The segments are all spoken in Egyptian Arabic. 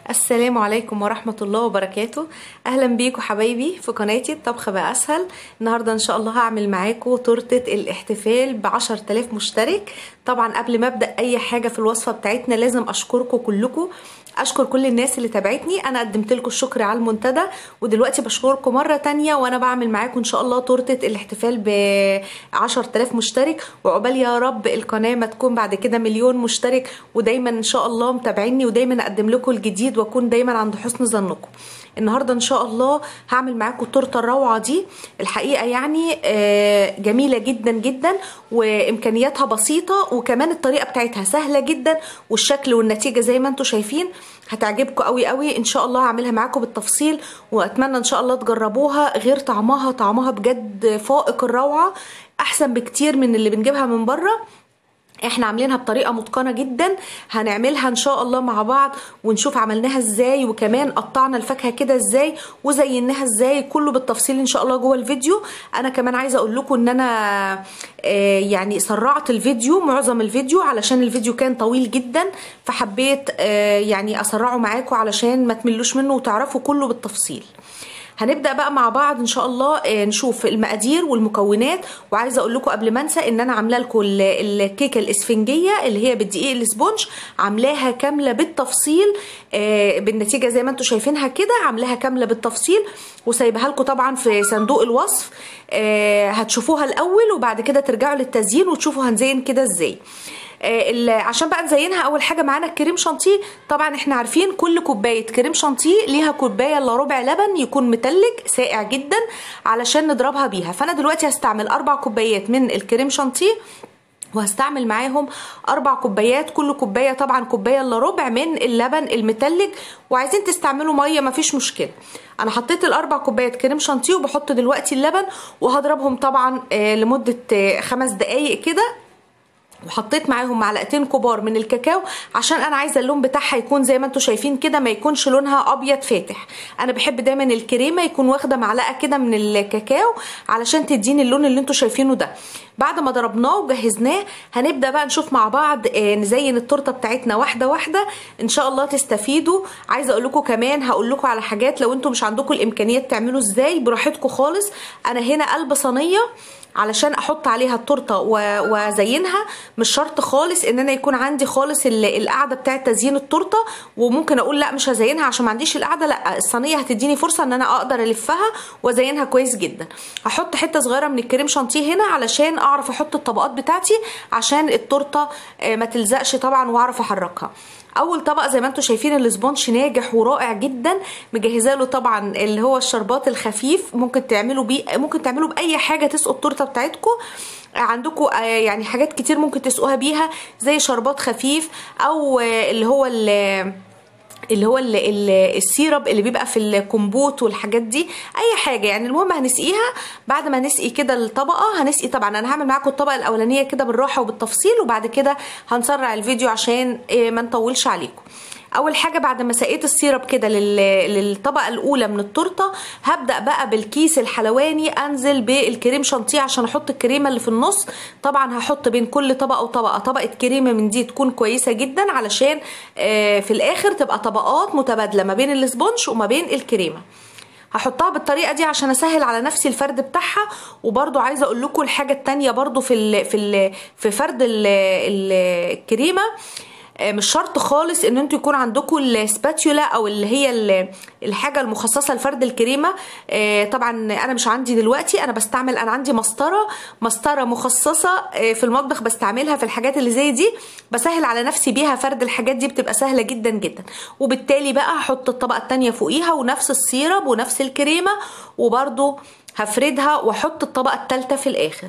السلام عليكم ورحمة الله وبركاته أهلا بيكم حبايبي في قناتي الطبخ بقى أسهل النهاردة إن شاء الله هعمل معاكم تورتة الاحتفال بعشر تلاف مشترك طبعا قبل ما أبدأ أي حاجة في الوصفة بتاعتنا لازم أشكركم كلكم اشكر كل الناس اللي تابعتني انا قدمت لكم الشكر على المنتدى ودلوقتي بشكركم مره تانية وانا بعمل معاكم ان شاء الله تورته الاحتفال ب 10000 مشترك وعقبال يا رب القناه ما تكون بعد كده مليون مشترك ودايما ان شاء الله متابعيني ودايما اقدم لكم الجديد واكون دايما عند حسن ظنكم النهارده ان شاء الله هعمل معاكم التورته الروعه دي الحقيقه يعني جميله جدا جدا وامكانياتها بسيطه وكمان الطريقه بتاعتها سهله جدا والشكل والنتيجه زي ما انتم شايفين هتعجبكم قوي قوي ان شاء الله هعملها معاكم بالتفصيل واتمنى ان شاء الله تجربوها غير طعمها طعمها بجد فائق الروعه احسن بكتير من اللي بنجيبها من بره احنا عاملينها بطريقه متقنه جدا هنعملها ان شاء الله مع بعض ونشوف عملناها ازاي وكمان قطعنا الفاكهه كده ازاي وزيناها ازاي كله بالتفصيل ان شاء الله جوه الفيديو انا كمان عايزه اقول لكم ان انا آه يعني سرعت الفيديو معظم الفيديو علشان الفيديو كان طويل جدا فحبيت آه يعني اسرعه معاكم علشان ما تملوش منه وتعرفوا كله بالتفصيل هنبدا بقى مع بعض ان شاء الله نشوف المقادير والمكونات وعايزه اقول لكم قبل ما انسى ان انا عامله لكم الكيكه الاسفنجيه اللي هي بالدقيق الاسبونج عاملاها كامله بالتفصيل بالنتيجه زي ما انتم شايفينها كده عاملاها كامله بالتفصيل وسايبها لكم طبعا في صندوق الوصف هتشوفوها الاول وبعد كده ترجعوا للتزيين وتشوفوا هنزين كده ازاي عشان بقى نزينها اول حاجه معانا الكريم شانتيه طبعا احنا عارفين كل كوبايه كريم شانتيه ليها كوبايه الا ربع لبن يكون متلج ساقع جدا علشان نضربها بيها فانا دلوقتي هستعمل اربع كوبايات من الكريم شانتيه وهستعمل معاهم اربع كوبايات كل كوبايه طبعا كوبايه الا ربع من اللبن المتلج وعايزين تستعملوا ميه مفيش مشكله انا حطيت الاربع كوبايات كريم شانتيه وبحط دلوقتي اللبن وهضربهم طبعا لمده خمس دقايق كده وحطيت معاهم معلقتين كبار من الكاكاو عشان انا عايزه اللون بتاعها يكون زي ما انتم شايفين كده ما يكونش لونها ابيض فاتح انا بحب دايما الكريمه يكون واخده معلقه كده من الكاكاو علشان تديني اللون اللي انتم شايفينه ده بعد ما ضربناه وجهزناه هنبدا بقى نشوف مع بعض نزين التورته بتاعتنا واحده واحده ان شاء الله تستفيدوا عايزه اقول لكم كمان هقول لكم على حاجات لو انتم مش عندكم الامكانيات تعملوا ازاي براحتكم خالص انا هنا قلب صينيه علشان احط عليها التورته وازينها مش شرط خالص ان انا يكون عندي خالص القعده بتاعه تزيين التورته وممكن اقول لا مش هزينها عشان ما عنديش القعده لا الصينيه هتديني فرصه ان انا اقدر الفها وازينها كويس جدا هحط حته صغيره من الكريم شانتيه هنا علشان اعرف احط الطبقات بتاعتي عشان التورته ما تلزقش طبعا واعرف احركها اول طبق زي ما انتم شايفين الاسبونج ناجح ورائع جدا مجهزه له طبعا اللي هو الشربات الخفيف ممكن تعملوا بيه ممكن تعملوا باي حاجه تسقوا التورته بتاعتكم عندكم يعني حاجات كتير ممكن تسقوها بيها زي شربات خفيف او اللي هو اللي اللي هو ال ال السيرب اللي بيبقى في الكمبوت والحاجات دي اي حاجه يعني المهم هنسقيها بعد ما نسقي كده الطبقه هنسقي طبعا انا هعمل معاكم الطبقه الاولانيه كده بالراحه وبالتفصيل وبعد كده هنسرع الفيديو عشان ما نطولش عليكم اول حاجه بعد ما سقيت السيرب كده للطبقه الاولى من التورته هبدا بقى بالكيس الحلواني انزل بالكريم شانتيه عشان احط الكريمه اللي في النص طبعا هحط بين كل طبقه وطبقه طبقه كريمه من دي تكون كويسه جدا علشان في الاخر تبقى طبقات متبادله ما بين الاسبونج وما بين الكريمه هحطها بالطريقه دي عشان اسهل على نفسي الفرد بتاعها وبرده عايزه اقول لكم الحاجه التانية برده في ال في ال في فرد ال الكريمه مش شرط خالص ان انتوا يكون عندكم السباتيولا او اللي هي الحاجه المخصصه لفرد الكريمه طبعا انا مش عندي دلوقتي انا بستعمل انا عندي مسطره مسطره مخصصه في المطبخ بستعملها في الحاجات اللي زي دي بسهل على نفسي بيها فرد الحاجات دي بتبقى سهله جدا جدا وبالتالي بقى هحط الطبقه الثانيه فوقيها ونفس السيرب ونفس الكريمه وبرده هفردها واحط الطبقه الثالثه في الاخر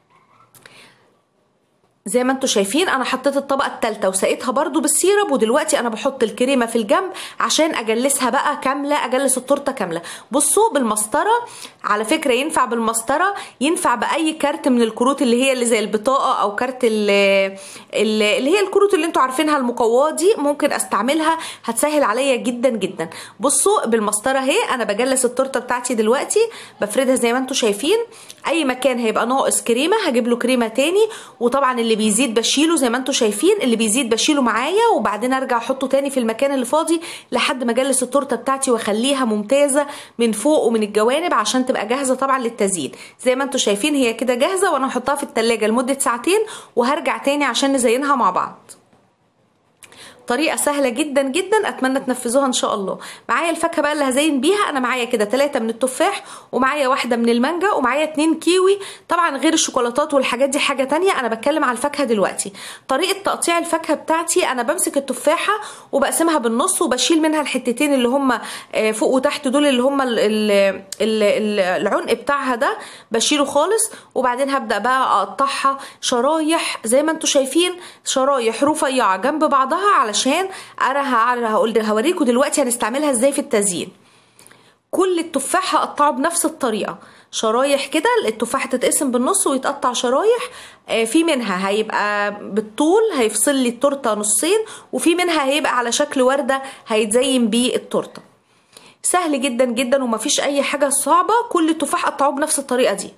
زي ما انتم شايفين انا حطيت الطبقه الثالثه وسقيتها برده بالسيرب ودلوقتي انا بحط الكريمه في الجنب عشان اجلسها بقى كامله اجلس التورته كامله بصوا بالمسطره على فكره ينفع بالمسطره ينفع باي كارت من الكروت اللي هي اللي زي البطاقه او كارت اللي, اللي هي الكروت اللي انتوا عارفينها المقواه دي ممكن استعملها هتسهل عليا جدا جدا بصوا بالمسطره اهي انا بجلس التورته بتاعتي دلوقتي بفردها زي ما انتم شايفين اي مكان هيبقى ناقص كريمه هجيب له كريمه تاني وطبعا اللي اللي بيزيد بشيله زي ما انتم شايفين اللي بيزيد بشيله معايا وبعدين ارجع احطه تاني في المكان اللي فاضي لحد ما اجلس التورته بتاعتي واخليها ممتازه من فوق ومن الجوانب عشان تبقى جاهزه طبعا للتزيين زي ما انتم شايفين هي كده جاهزه وانا هحطها في التلاجة لمده ساعتين وهرجع تاني عشان نزينها مع بعض طريقه سهله جدا جدا اتمنى تنفذوها ان شاء الله معايا الفاكهه بقى اللي هزين بيها انا معايا كده ثلاثة من التفاح ومعايا واحده من المانجا ومعايا اتنين كيوي طبعا غير الشوكولاتات والحاجات دي حاجه تانية انا بتكلم على الفاكهه دلوقتي طريقه تقطيع الفاكهه بتاعتي انا بمسك التفاحه وبقسمها بالنص وبشيل منها الحتتين اللي هم فوق وتحت دول اللي هم العنق بتاعها ده بشيله خالص وبعدين هبدا بقى اقطعها شرايح زي ما انتم شايفين شرايح رفيعه جنب بعضها على علشان انا هقول هوريكم دلوقتي هنستعملها ازاي في التزيين كل التفاح هقطعه بنفس الطريقه شرايح كده التفاح تتقسم بالنص ويتقطع شرايح في منها هيبقى بالطول هيفصل لي التورته نصين وفي منها هيبقى على شكل ورده هيتزين بيه التورته سهل جدا جدا ومفيش اي حاجه صعبه كل التفاح قطعوه بنفس الطريقه دي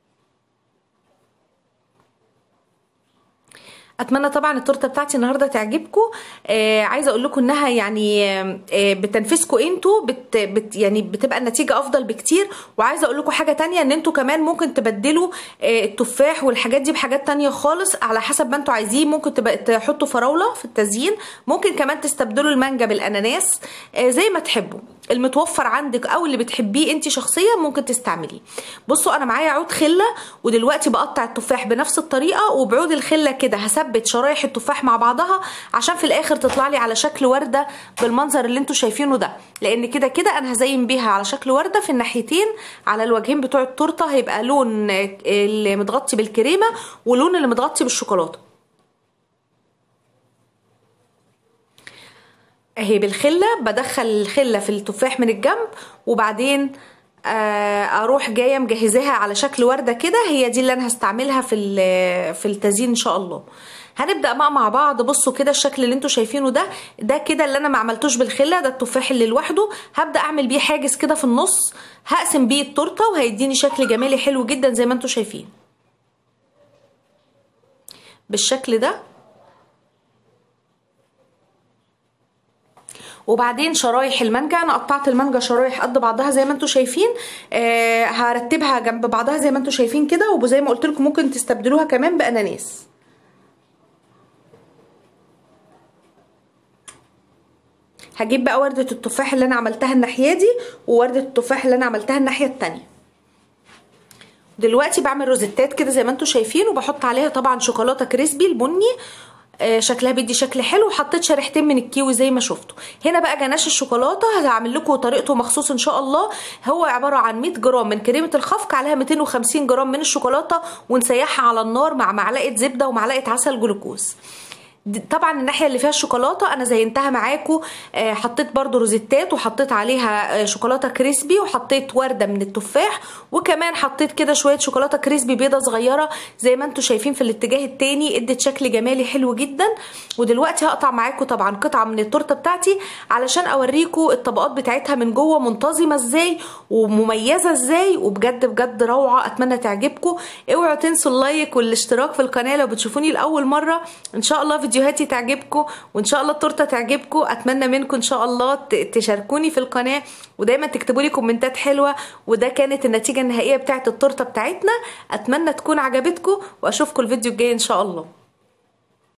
اتمنى طبعا التورته بتاعتي النهارده تعجبكم آه عايزه اقول لكم انها يعني آه بتنفذكم انتوا بت بت يعني بتبقى النتيجه افضل بكتير وعايزه اقول لكم حاجه تانية ان انتوا كمان ممكن تبدلوا آه التفاح والحاجات دي بحاجات تانية خالص على حسب ما انتوا عايزين ممكن تبقى تحطوا فراوله في التزيين ممكن كمان تستبدلوا المانجا بالاناناس آه زي ما تحبوا المتوفر عندك او اللي بتحبيه انت شخصيا ممكن تستعمليه بصوا انا معايا عود خله ودلوقتي بقطع التفاح بنفس الطريقه وبعود الخله كده هثبت شرايح التفاح مع بعضها عشان في الاخر تطلع لي على شكل ورده بالمنظر اللي انتوا شايفينه ده لان كده كده انا هزين بيها على شكل ورده في الناحيتين على الوجهين بتوع التورته هيبقى لون اللي متغطي بالكريمه ولون اللي متغطي بالشوكولاته اهي بالخله بدخل الخله في التفاح من الجنب وبعدين اروح جايه مجهزاها على شكل ورده كده هي دي اللي انا هستعملها في في التزيين ان شاء الله هنبدا بقى مع بعض بصوا كده الشكل اللي انتوا شايفينه ده ده كده اللي انا ما عملتوش بالخله ده التفاح اللي لوحده هبدا اعمل بيه حاجز كده في النص هقسم بيه التورته وهيديني شكل جمالي حلو جدا زي ما انتوا شايفين بالشكل ده وبعدين شرايح المانجا انا قطعت المانجا شرايح قد بعضها زي ما انتم شايفين آه هرتبها جنب بعضها زي ما انتم شايفين كده وزي ما قلت لكم ممكن تستبدلوها كمان باناناس هجيب بقى وردة التفاح اللي انا عملتها الناحية دي ووردة التفاح اللي انا عملتها الناحية التانية دلوقتي بعمل روزيتات كده زي ما انتم شايفين وبحط عليها طبعا شوكولاته كريسبي البني آه شكلها بيدي شكل حلو وحطيت شريحتين من الكيوي زي ما شفتوا هنا بقى جناش الشوكولاته هعمل لكم طريقته مخصوص ان شاء الله هو عباره عن 100 جرام من كريمه الخفق عليها 250 جرام من الشوكولاته ونسيحها على النار مع معلقه زبده ومعلقه عسل جلوكوز طبعا الناحيه اللي فيها الشوكولاته انا زينتها معاكم آه حطيت برده روزيتات وحطيت عليها آه شوكولاته كريسبي وحطيت ورده من التفاح وكمان حطيت كده شويه شوكولاته كريسبي بيضه صغيره زي ما انتم شايفين في الاتجاه التاني ادت شكل جمالي حلو جدا ودلوقتي هقطع معاكم طبعا قطعه من التورته بتاعتي علشان اوريكم الطبقات بتاعتها من جوه منتظمه ازاي ومميزه ازاي وبجد بجد روعه اتمنى تعجبكم اوعوا تنسوا اللايك والاشتراك في القناه لو بتشوفوني لاول مره ان شاء الله فيديوهاتي تعجبكم وان شاء الله التورته تعجبكم اتمنى منكم ان شاء الله تشاركوني في القناه ودايما تكتبوا لي كومنتات حلوه وده كانت النتيجه النهائيه بتاعه التورته بتاعتنا اتمنى تكون عجبتكم واشوفكم الفيديو الجاي ان شاء الله